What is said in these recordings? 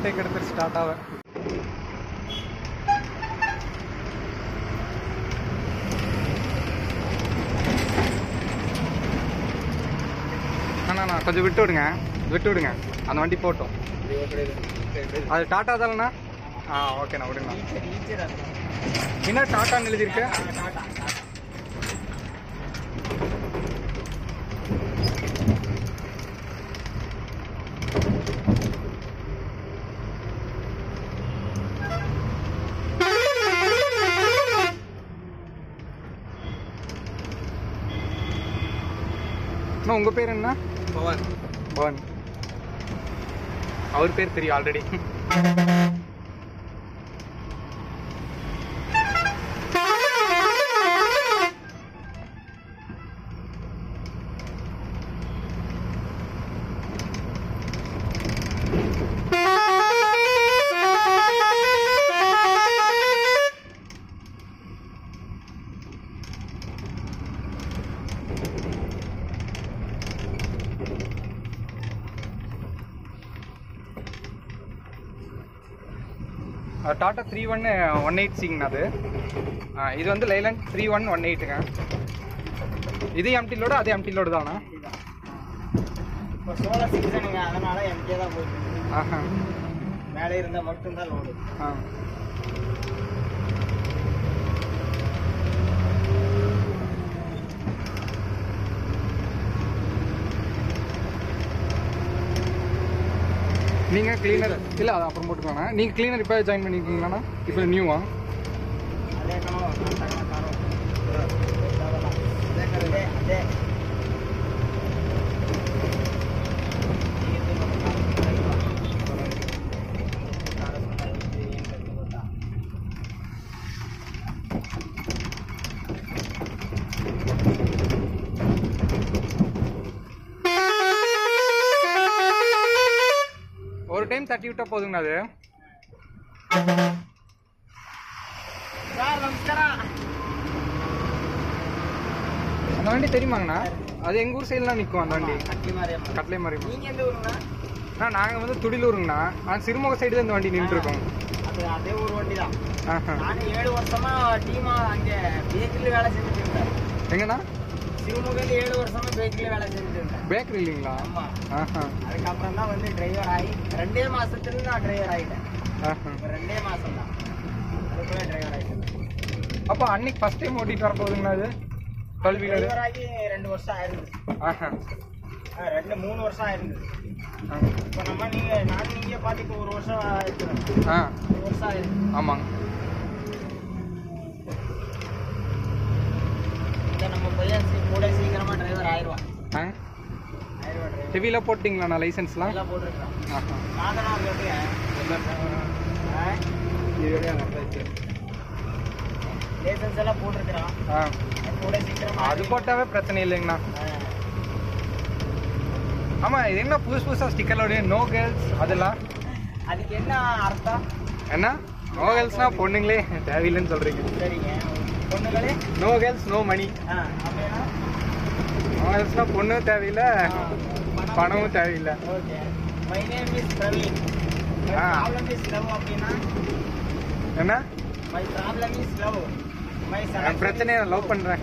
Overtake எடுத்து start ஆக அண்ணா கொஞ்சம் விட்டு விடுங்க விட்டு விடுங்க அந்த வண்டி போட்டோம் அது டாட்டா தானண்ணா ஆ ஓகேண்ணா விடுங்கண்ணா என்ன டாட்டான்னு எழுதியிருக்கு அண்ணா உங்க பேர் என்ன பவன் பவன் அவர் பேர் தெரியும் already Tata three one one eight சிங்கண்ணா அது ஆ, இது வந்து லைலண்ட் த்ரீ ஒன் ஒன் எயிட்டுங்க இது எம்டி லோடு அது எம்டி லோடு தானா இப்போ சோலார் சீசனுங்க அதனால எம்கே தான் போயிட்டு இருக்கு. ஆஹா மேலே இருந்தால் மட்டும்தான் லோடு ஆ நீங்கள் க்ளீனர் இல்லை அது அப்புறம் போட்டுக்கோண்ணா நீங்கள் க்ளீனர் இப்போ ஜாயின் பண்ணியிருக்கீங்களாண்ணா இப்போ நியூவா ಅದೇ ಕಣೋ ನಾನು ತಗೊಂಡ ಕಾರು ಅದೇ ಕರದೆ ಅದೇ ஒரு டைம் தட்டி விட்டா போதுங்கண்ணா அது ಸರ್ ನಮಸ್ಕಾರ அந்த வண்டி தெரியுமாங்கண்ணா அது எங்கள் ஊர் சைட்லாம் நிற்கும் அந்த வண்டி ಕಟ್ಲಿ ಮಾರಿಯಮ್ಮ கட்லை மாதிரி நீங்க எந்த ஊருங்கண்ணா அண்ணா நாங்கள் வந்து துடிலூருங்கண்ணா ஆனால் சிறுமுக சைடு தான் இந்த வண்டி நின்றுருக்கோம் அது அதே ஊர் வண்டி தான் ஆஹா நான் ஏழு வருஷமா டீமா அங்கே பேக்கரியில் வேலை செஞ்சுட்டு இருந்தேன் எங்கண்ணா சிறுமுகையில் ஏழு வருஷமா பேக்கரியில் வேலை செஞ்சுட்டு இருந்தேன் பேக்கரி இல்லைங்களா ஆமா ஆஹா அதுக்கப்புறம் தான் வந்து டிரைவர் ஆகி ரெண்டே மாசத்துல நான் டிரைவர் ஆகிட்டேன் ஆஹா இப்போ ரெண்டே மாசம் தான் அதுக்குள்ளே டிரைவர் ஆகிட்டேன் அப்போ அன்னைக்கு ஃபர்ஸ்ட் டைம் ஓட்டிட்டு வர போகுதுங்கண்ணா அது கல்வியில் டிரைவர் ஆகி ரெண்டு வருஷம் ஆயிருந்தது ஆஹா ஆ, ரெண்டு மூணு வருஷம் ஆயிருந்தது ஆ. இப்போ நம்ம நீங்க நான் நீங்க பார்த்து இப்போ ஒரு வருஷம் ஆயிருக்கிறேன் ஆ ஒரு வருஷம் ஆயிருக்கு ஆமாங்க இந்த நம்ம பையன் சீ- கூட சீக்கிரமா டிரைவர் ஆயிடுவான் ஆ ஆயிடுவா டிரைவர் ஹெவியில் போட்டிங்களாண்ணா லைசன்ஸ்லாம் எல்லாம் போட்டிருக்கான் ஆஹா நான் தான் லைசன்ஸ் எல்லாம் போட்டிருக்கிறான் ஆ அவன் கூட சீக்கிரமா அது போட்டாவே பிரச்சனை இல்லைங்கண்ணா ஆ. ஆமாம் இது என்ன புதுசு புதுசாக ஸ்டிக்கரோட நோ கேர்ள்ஸ் அதெல்லாம் அதுக்கு என்ன அர்த்தம் என்ன நோ கேர்ள்ஸ்னா பொண்ணுங்களே தேவையில்லைன்னு சொல்கிறீங்க சரிங்க பொண்ணுங்களே நோ கேர்ள்ஸ் நோ மணி ஆ அப்படின்னா நோ கேர்ள்ஸ்னா பொண்ணும் தேவையில்லை பணமும் தேவையில்லை okay my name is Praveen my ah. Problem is love அப்படின்னா என்ன my problem is love my என் பிரச்சனையை நான் லவ் பண்ணுறேன்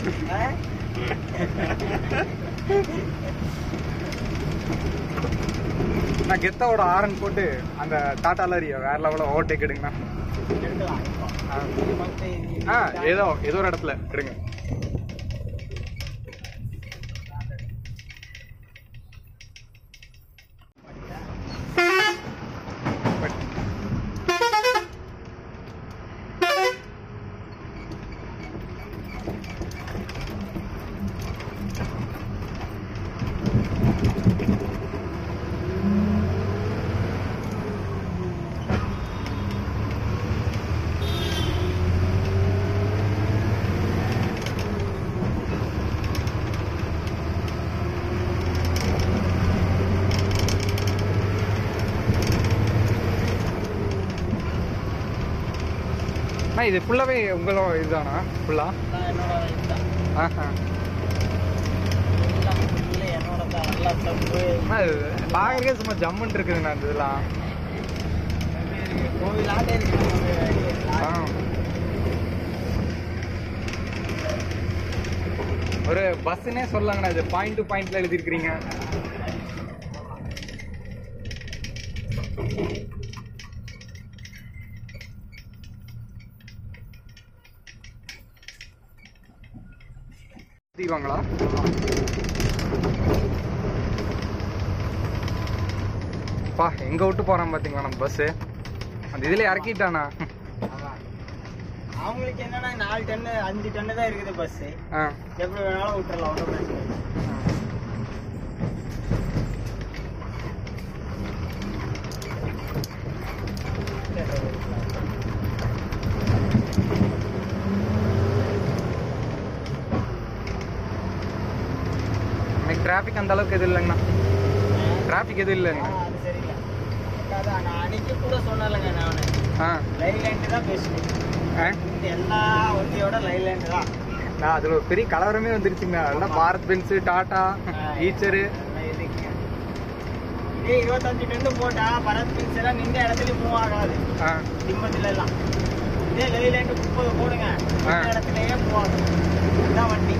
நான் கெத்தாவோட ஆரன் போட்டு அந்த டாடா லாரிய வேற லெவலில் ஓவர்டேக் எடுங்கண்ணா எடுக்கலாம் இப்போ. ஆ. இது வந்து இது- ஆ ஏதோ ஏதோ ஒரு இடத்துல எடுங்க பட் அண்ணா இது ஃபுல்லாகவே உங்களோட இதுதானா ஃபுல்லாக எல்லாம் என்னோட இதுதான். ஆஹா எல்லாம் full என்னோட தான். நல்லா தப்பு. அண்ணா இது பார்க்கறதுக்கே சும்மா ஜம்முன்னு இருக்குதுண்ணா இந்த இதெல்லாம் கோவில் ஆட்டே இருக்கு ஆ. ஒரு பஸ்ஸுனே சொல்லலாங்கண்ணா இது பாயிண்ட் டு பாயிண்ட்ல எழுதிருக்கிறீங்க தீவாங்களா பா எங்க விட்டு போறான் பாத்தீங்களா நம்ம பஸ் அந்த இதுல இறக்கிட்டானா ஆமா. அவங்களுக்கு என்னன்னா நாலு டன்னு அஞ்சு டன்னு தான் இருக்குது பஸ் ஆ எப்படி வேணாலும் விட்டுறலாம் ஒன்றும் பிரச்சனை இல்லை. இன்னைக்கு டிராஃபிக் அந்த அளவுக்கு எதுவும் இல்லைங்கண்ணா டிராஃபிக் எதுவும் ஆ, இல்லைங்க அது சரியில்லை அதான் நான் அன்னைக்கு கூட சொன்னேன்லங்க நான் ஆ லைன் லைன் தான் பேசுவேன் ஆ இந்த எல்லா வண்டியோட லைன் லைன் தான் நான் அதில் ஒரு பெரிய கலவரமே வந்துருச்சுங்க அதெல்லாம் பாரத் பென்ஸு டாட்டா ஈச்சரு அதெல்லாம் எதுக்குங்க? இதே இருபத்தஞ்சு டன்னு போட்டா பரத் பின்ஸ் எல்லாம் நின்ற இடத்துல மூவ் ஆகாது ஆ திம்பத்துல எல்லாம் இதே லைன் முப்பது போடுங்க ஆ. நின்ற இடத்துலயே மூவ் ஆகும் இதுதான் வண்டி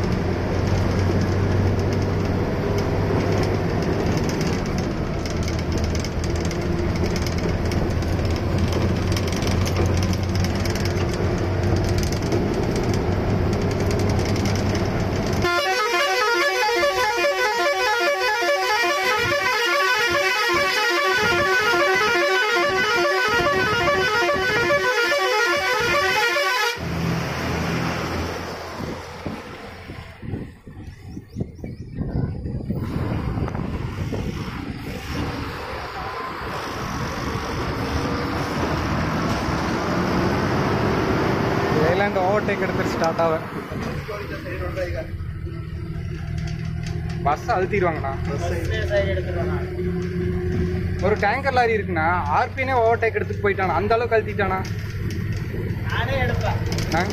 லைலாண்ட் ஓவர்டேக் எடுத்துட்டு ஸ்டார்ட் ஆகும் பஸ் அழுத்திடுவாங்கண்ணா சைடு எடுத்துருவேன் நான் ஒரு டேங்கர் லாரி இருக்குண்ணா ஆர்பினே ஓவர்டேக் எடுத்துட்டு போயிட்டானா அந்த அளவுக்கு அழுத்திட்டானா நானே எடுப்பேன் ஆ?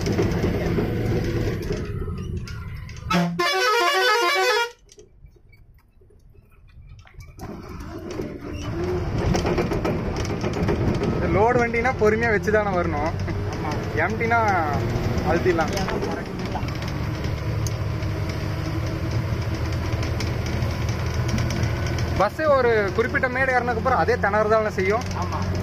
லோடு வண்டினா பொறுமையாக வச்சு தானே வரணும் ஆமா எம்டினா அழுத்திடலாம் ஏன்னா முறைக்கலாம். பஸ்ஸு ஒரு குறிப்பிட்ட மேடு ஏறினதுக்கு அப்புறம் அதே திணறு தானே செய்யும் ஆமா